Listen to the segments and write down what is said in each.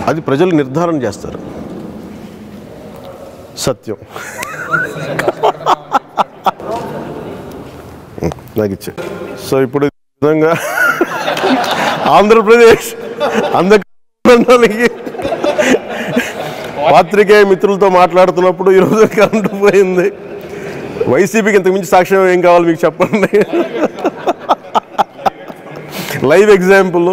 అది ప్రజలు నిర్ధారణ చేస్తారు సత్యం నాకు ఇచ్చే సో ఇప్పుడు ఈ విధంగా ఆంధ్రప్రదేశ్ అందరికి పాత్రికేయ మిత్రులతో మాట్లాడుతున్నప్పుడు ఈరోజు కరెంటు పోయింది వైసీపీకి ఇంతకు మించి సాక్ష్యం ఏం కావాలి మీకు చెప్పండి లైవ్ ఎగ్జాంపుల్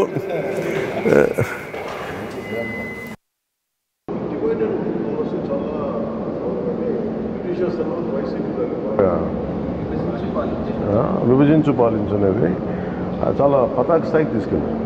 విభజించు పాలించు అనేది అది చాలా పతాక స్థాయికి తీసుకెళ్ళారు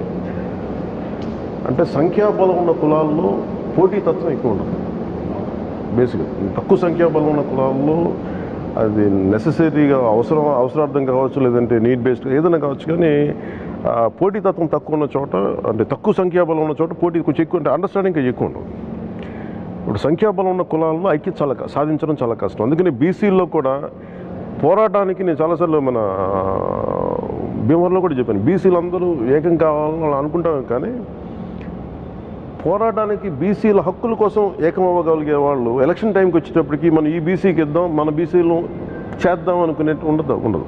అంటే సంఖ్యాబలం ఉన్న కులాల్లో పోటీతత్వం ఎక్కువ ఉండదు బేసిక్గా తక్కువ సంఖ్యాబలం ఉన్న కులాల్లో అది నెససరీగా అవసరం అవసరార్థం కావచ్చు లేదంటే నీడ్ బేస్డ్ ఏదైనా కావచ్చు కానీ ఆ, పోటీతత్వం తక్కువ ఉన్న చోట అంటే తక్కువ సంఖ్యాబలం ఉన్న చోట పోటీ కొంచెం ఎక్కువ అంటే అండర్స్టాండింగ్ ఎక్కువ ఉండదు ఇప్పుడు సంఖ్యాబలం ఉన్న కులాల్లో ఐక్యత చాలా క- సాధించడం చాలా కష్టం అందుకని బీసీల్లో కూడా పోరాటానికి నేను చాలాసార్లు మన భీమవరంలో కూడా చెప్పాను బీసీలు అందరూ ఏకం కావాలని వాళ్ళు అనుకుంటాం కానీ పోరాటానికి బీసీల హక్కుల కోసం ఏకమవ్వగలిగే వాళ్ళు ఎలక్షన్ టైంకి వచ్చేటప్పటికి మనం ఈ బీసీకి ఇద్దాం మన బీసీలు చేద్దాం అనుకునేట్టు ఉండదు ఉండదు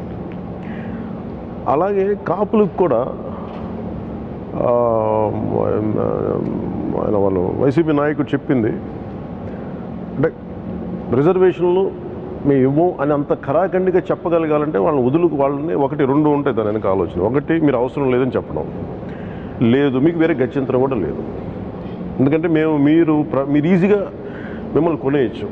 అలాగే కాపులకు కూడా ఆ, ఆయన వాళ్ళు వైసీపీ నాయకుడు చెప్పింది అంటే రిజర్వేషన్లు మేము ఇవ్వం అని అంత ఖరాఖండిగా చెప్పగలగాలంటే వాళ్ళని వదులు వాళ్ళని ఒకటి రెండు ఉంటాయి దాని వెనక ఆలోచన ఒకటి మీరు అవసరం లేదని చెప్పడం లేదు మీకు వేరే గత్యంతరం కూడా లేదు ఎందుకంటే మేము మీరు ప్ర- మీరు ఈజీగా మిమ్మల్ని కొనేయచ్చు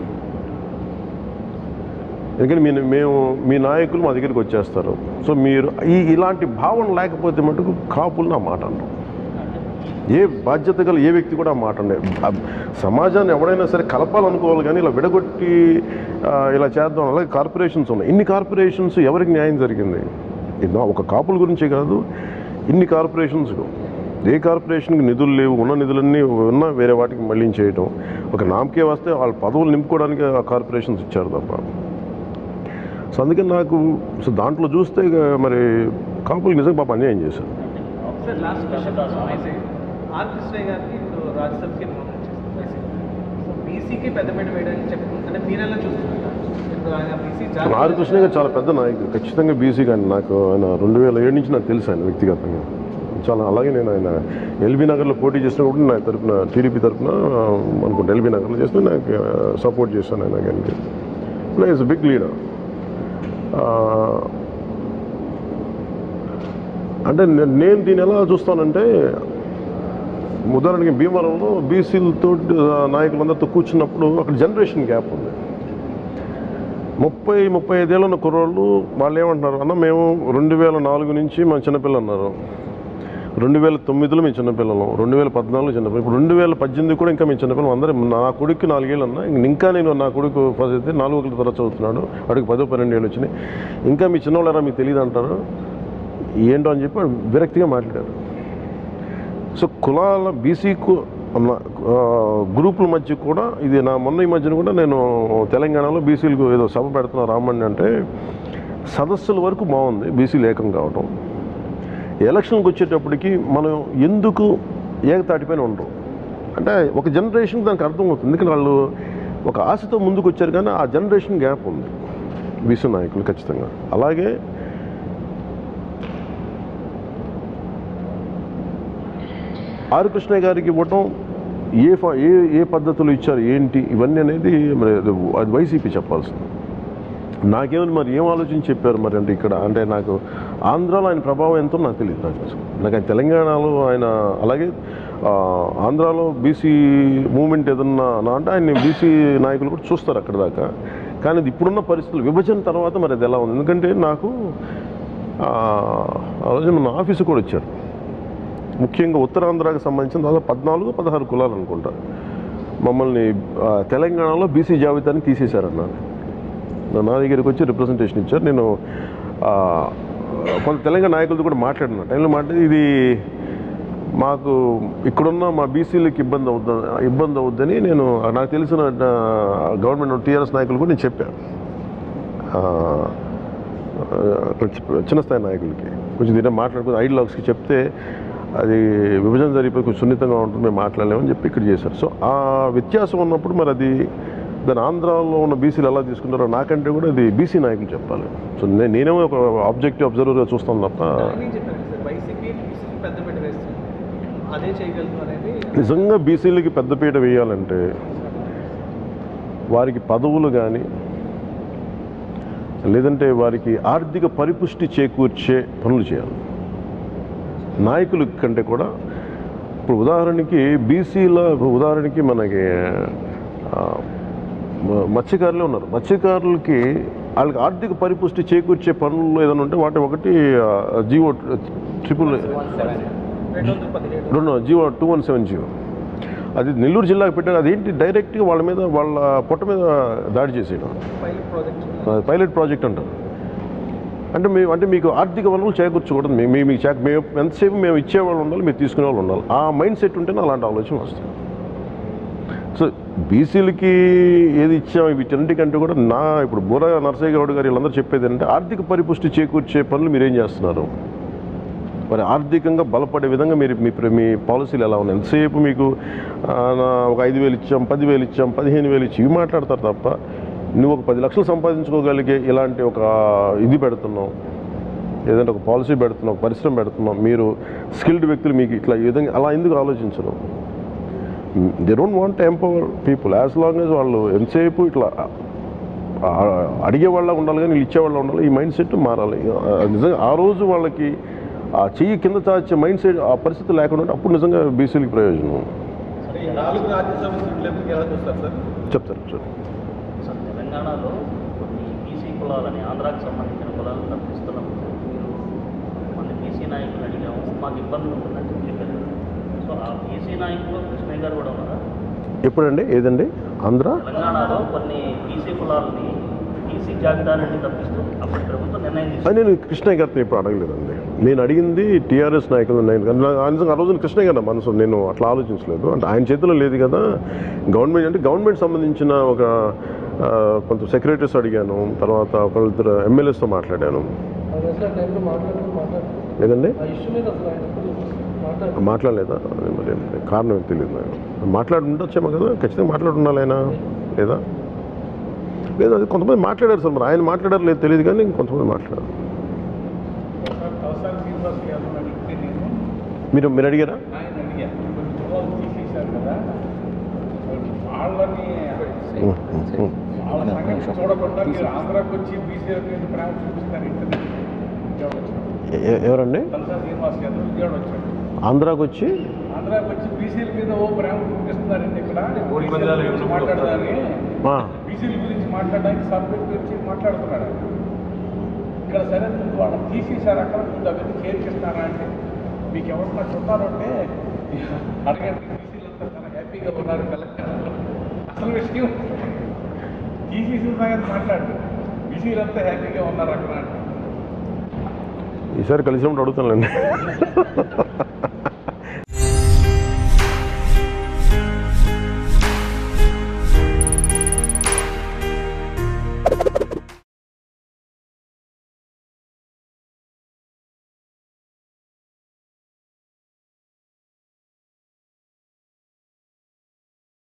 ఎందుకంటే మీ మేము మీ నాయకులు మా దగ్గరికి వచ్చేస్తారు సో మీరు ఈ ఇలాంటి భావన లేకపోతే మటుకు కాపులు నా మాట అంటాం ఏ బాధ్యత గల ఏ వ్యక్తి కూడా ఆ మాట అండి ఆ సమాజాన్ని ఎవడైనా సరే కలపాలనుకోవాలి కానీ ఇలా విడగొట్టి ఆ, ఇలా చేద్దాం అలాగే కార్పొరేషన్స్ ఉన్నాయి ఇన్ని కార్పొరేషన్స్ ఎవరికి న్యాయం జరిగింది ఇది నా- ఒక కాపుల గురించే కాదు ఇన్ని కార్పొరేషన్స్ ఏ కార్పొరేషన్కి నిధులు లేవు ఉన్న నిధులన్నీ ఉన్నా వేరే వాటికి మళ్ళీ చేయటం ఒక నామకే వస్తే వాళ్ళ పదవులు నింపుకోవడానికి ఆ కార్పొరేషన్స్ ఇచ్చారు తప్ప సో అందుకని నాకు సో దాంట్లో చూస్తే ఇక మరి కాపులు నిజంగా పాప అన్యాయం చేశారు sir last question R Krishnaiah గారికి ఇప్పుడు రాజ్యసభకి నామినేట్ చేస్తారు వైసీపీ సో బీసీకి పెద్దపీట వేయడానికి చెప్పుకుంటే అంటే మీరు ఎలా చూస్తున్నారు ఇప్పుడు ఆయన బీసీ ఆర్ కృష్ణ గారు చాలా పెద్ద నాయకుడు ఖచ్చితంగా బీసీ కానీ నాకు ఆయన రెండు వేల ఏడు నుంచి నాకు తెలుసు ఆయన వ్యక్తిగతంగా చాలా అలాగే నేను ఆయన ఎల్బీ నగర్లో పోటీ చేసినప్పుడు నా తరపున టీడీపీ తరపున అనుకుంటా ఎల్బీ నగర్లో చేస్తే నాకు సపోర్ట్ చేశాను ఆయన కానీ ఇస్ బిగ్ లీడర్ అంటే నే- నేను దీన్ని ఎలా చూస్తానంటే ఉదాహరణకి భీమవరంలో బీసీలతో నాయకులందరితో కూర్చున్నప్పుడు అక్కడ జనరేషన్ గ్యాప్ ఉంది ముప్పై ముప్పై ఐదేళ్ళు ఉన్న కుర్రోళ్ళు వాళ్ళు ఏమంటున్నారు అన్న మేము రెండు వేల నాలుగు నుంచి మా చిన్నపిల్లలు అన్నారు రెండు వేల తొమ్మిదిలో మేము చిన్నపిల్లలం రెండు వేల పద్నాలుగు చిన్నపిల్లలు ఇప్పుడు రెండు వేల పద్దెనిమిది కూడా ఇంకా మేము చిన్నపిల్లలు అందరం నా కొడుకు నాలుగేళ్ళు అన్న ఇంక- ఇంకా నేను నా కొడుకు ఫస్ట్ అయితే నాలుగు ఒకటి తర్వాత చదువుతున్నాడు వాడికి పదో పన్నెండు ఏళ్ళు వచ్చినాయి ఇంకా మీ చిన్నవాళ్ళరా మీకు తెలియదు అంటారు ఏంటో అని చెప్పి వాడు విరక్తిగా మాట్లాడారు సో కులాల బీసీ గ్రూపుల మధ్య కూడా ఇది నా మొన్న ఈ మధ్యన కూడా నేను తెలంగాణలో బీసీలకు ఏదో సభ పెడుతున్నా రామండి అంటే సదస్సుల వరకు బాగుంది బీసీలు ఏకం కావటం ఎలక్షన్కి వచ్చేటప్పటికి మనం ఎందుకు ఏకతాటిపైన ఉండరు అంటే ఒక జనరేషన్ దానికి అర్థం అవుతుంది ఎందుకంటే వాళ్ళు ఒక ఆశతో ముందుకు వచ్చారు కానీ ఆ జనరేషన్ గ్యాప్ ఉంది బీసీ నాయకులు ఖచ్చితంగా అలాగే ఆర్ కృష్ణ గారికి ఇవ్వటం ఏ ఫ- ఏ ఏ పద్ధతులు ఇచ్చారు ఏంటి ఇవన్నీ అనేది మరి అది అది వైసీపీ చెప్పాల్సింది నాకేమైనా మరి ఏం ఆలోచించి చెప్పారు మరి అంటే ఇక్కడ అంటే నాకు ఆంధ్రాలో ఆయన ప్రభావం ఎంతో నాకు తెలియదు నాకు అసలు. నాకు ఆయన తెలంగాణలో ఆయన అలాగే ఆ, ఆంధ్రాలో బీసీ మూమెంట్ ఏదన్నా నా అంటే ఆయన బీసీ నాయకులు కూడా చూస్తారు అక్కడ దాకా కానీ ఇది ఇప్పుడున్న పరిస్థితులు విభజన తర్వాత మరి అది ఎలా ఉంది ఎందుకంటే నాకు ఆ ఆ రోజు మన ఆఫీసు కూడా వచ్చారు ముఖ్యంగా ఉత్తరాంధ్రాకి సంబంధించిన దాదాపు పద్నాలుగు పదహారు కులాలు అనుకుంటా మమ్మల్ని ఆ, తెలంగాణలో బీసీ జాబితాని తీసేశారన్నారు నా దగ్గరికి వచ్చి రిప్రజెంటేషన్ ఇచ్చారు నేను ఆ, కొంత తెలంగాణ నాయకులతో కూడా మాట్లాడిన టైంలో మాట్లాడి ఇది మాకు ఇక్కడున్న మా బీసీలకు ఇబ్బంది అవుద్ద ఇబ్బంది అవుద్దని నేను నాకు తెలిసిన ఆ, గవర్నమెంట్ టీఆర్ఎస్ నాయకులు కూడా నేను చెప్పాను ఆ, ఆ, చిన్న స్థాయి నాయకులకి కొంచెం దీంట్లో మాట్లాడుకుని ఐడ్ లాగ్స్కి చెప్తే అది విభజన జరిగిపోయి కొంచెం సున్నితంగా ఉంటుంది మేము మాట్లాడలేమని చెప్పి ఇక్కడ చేశారు సో ఆ వ్యత్యాసం ఉన్నప్పుడు మరి అది దాని ఆంధ్రాలో ఉన్న బీసీలు ఎలా తీసుకుంటారో నాకంటే కూడా అది బీసీ నాయకులు చెప్పాలి సో నే- నేనేమో ఒక ఆబ్జెక్టివ్ అబ్జర్వర్గా చూస్తాను తప్ప దాన్ని చెప్పాను సార్ వైసీపీ బీసీకి పెద్దపీట వేస్తుంది అదే చేయగలుగుతాం అనేది నిజంగా బీసీలకి పెద్దపీట వేయాలంటే వారికి పదవులు కానీ లేదంటే వారికి ఆర్థిక పరిపుష్టి చేకూర్చే పనులు చేయాలి నాయకుల కంటే కూడా ఇప్పుడు ఉదాహరణకి బీసీల ఇప్పుడు ఉదాహరణకి మనకి ఆ, మ- మత్స్యకారులే ఉన్నారు మత్స్యకారులకి వాళ్ళకి ఆర్థిక పరిపుష్టి చేకూర్చే పనులు ఏదైనా ఉంటే వాటి ఒకటి ఆ, జీవో ట్రిపుల్ రెండు వందల పదిహేడు రెండు GO two one seven GO అది నెల్లూరు జిల్లాకు పెట్టారు అదేంటి డైరెక్ట్గా వాళ్ళ మీద వాళ్ళ పొట్ట మీద దాడి చేసేయడం పైలట్ ప్రాజెక్ట్ అది పైలట్ ప్రాజెక్ట్ అంటారు అంటే మేము అంటే మీకు ఆర్థిక వనరులు చేకూర్చకూడదు మీ మీ- మీకు చేక మేము ఎంతసేపు మేము ఇచ్చేవాళ్ళు ఉండాలి మీరు తీసుకునే వాళ్ళు ఉండాలి ఆ మైండ్ సెట్ ఉంటేనే అలాంటి ఆలోచన వస్తుంది సో బీసీలకి ఏది ఇచ్చాం వీటన్నిటికంటే కూడా నా ఇప్పుడు బూర నరసయ్య గౌడ్ గారు వీళ్ళందరూ చెప్పేది ఏంటంటే ఆర్థిక పరిపుష్టి చేకూర్చే పనులు మీరు ఏం చేస్తున్నారు మరి ఆర్థికంగా బలపడే విధంగా మీరు మీ ప్ర- మీ పాలసీలు ఎలా ఉన్నాయి ఎంతసేపు మీకు ఆ, నా ఒక ఐదు వేలు ఇచ్చాం పదివేలు ఇచ్చాం పదిహేను వేలు ఇచ్చి ఇవి మాట్లాడతారు తప్ప నువ్వు ఒక పది లక్షలు సంపాదించుకోగలిగే ఇలాంటి ఒక ఇది పెడుతున్నావు ఏదంటే ఒక పాలసీ పెడుతున్నాం ఒక పరిశ్రమ పెడుతున్నాం మీరు స్కిల్డ్ వ్యక్తులు మీకు ఇట్లా ఈ విధంగా అలా ఎందుకు ఆలోచించరు they don't want empower people as long as వాళ్ళు ఎంతసేపు ఇట్లా ఆ, అడిగే వాళ్ళ ఉండాలి కానీ వీళ్ళు ఇచ్చేవాళ్ళ ఉండాలి ఈ మైండ్ సెట్ మారాలి ఆ, నిజంగా ఆ రోజు వాళ్ళకి ఆ చెయ్యి కింద చాచే మైండ్ సెట్ ఆ పరిస్థితి లేకుండా ఉంటే అప్పుడు నిజంగా బీసీలకి ప్రయోజనం సరే ఈ నాలుగు రాజ్యసభ సీట్లకి ఎలా చూస్తారు సార్ చెప్తారు సార్ సార్ తెలంగాణలో కొన్ని బీసీ కులాలని ఆంధ్రాకి సంబంధించిన కులాలను తప్పిస్తున్నప్పుడు మీరు మన బీసీ నాయకులు అడిగాము మాకు ఇబ్బంది ఉంటుందని చెప్పి చెప్పారు సో ఆ బీసీ నాయకులు కృష్ణయ్య గారు కూడా ఉన్నారా ఎప్పుడండి ఏదండి ఆంధ్ర తెలంగాణలో కొన్ని బీసీ కులాలని బీసీ జాబితా నుండి తప్పిస్తూ అప్పటి ప్రభుత్వం నిర్ణయం తీసుకుంది అది నేను కృష్ణయ్య గారిని ఎప్పుడు అడగలేదండి నేను అడిగింది టీఆర్ఎస్ నాయకులు నేను నాకు ఆ నిజంగా ఆ రోజున కృష్ణయ్య గారు నా మనసు నేను అట్లా ఆలోచించలేదు అంటే ఆయన చేతిలో లేదు కదా గవర్నమెంట్ అంటే గవర్నమెంట్ సంబంధించిన ఒక ఆ, కొంత సెక్రటరీస్ అడిగాను తర్వాత ఒకరిద్దరు ఎమ్మెల్యేస్తో మాట్లాడాను అది అసలు టైంలో మాట్లాడుతూ మాట్లాడుతూ లేదండి ఆ ఇష్యూ మీద అసలు ఆయన ఎప్పుడు మాట్లాడు మాట్లాడలేదా అది మరి కారణం ఏం తెలియదు నాకు మాట్లాడి ఉండొచ్చేమో కదా ఖచ్చితంగా మాట్లాడి ఉండాలి ఆయన లేదా లేదా అది కొంతమంది మాట్లాడారు సార్ మరి ఆయన మాట్లాడారు లేదు తెలియదు కానీ కొంతమంది మాట్లాడారు తలసాని శ్రీనివాస్ యాదవ్ అడిగితే నేను మీరు మీరు అడిగారా ఆయన అడిగా కొన్ని కులాలు తీసేశారు కదా వాళ్ళని ఉం, ఉం, ఉం. వాళ్ళ సంగతి చూడకుండా మీరు ఆంధ్రాకి వచ్చి బీసీల మీద ప్రేమ చూపిస్తారు ఏంటని విజయవాడ వచ్చాడు ఎ- ఎ- ఎవరండి తలసాని శ్రీనివాస్ యాదవ్ విజయవాడ వచ్చాడు ఆంధ్రాకి వచ్చి ఆంధ్రాకి వచ్చి బీసీల మీద ఓ ప్రేమ చూపిస్తున్నారండి ఇక్కడ ఓడి పందాలు బీసీల గురించి మాట్లాడదాన్ని ఆ, బీసీల గురించి మాట్లాడడానికి సబ్జెక్ట్ గురించి మాట్లాడుతున్నాడు ఆయన. ఇక్కడ సరే ముందు వాళ్ళని తీసేశారు అక్కడ ముందు అవన్నీ చేర్చిస్తారా అంటే మీకు ఎవరన్నా చుట్టాలంటే అడగండి బీసీలంతా చాలా హ్యాపీగా ఉన్నారు తెలంగాణలో అసలు విషయం తీసేసిన సంగతి మాట్లాడు బీసీలంతా హ్యాపీగా ఉన్నారు అక్కడ అంటే ఈసారి కలిసినప్పుడు అడుగుతానులేండి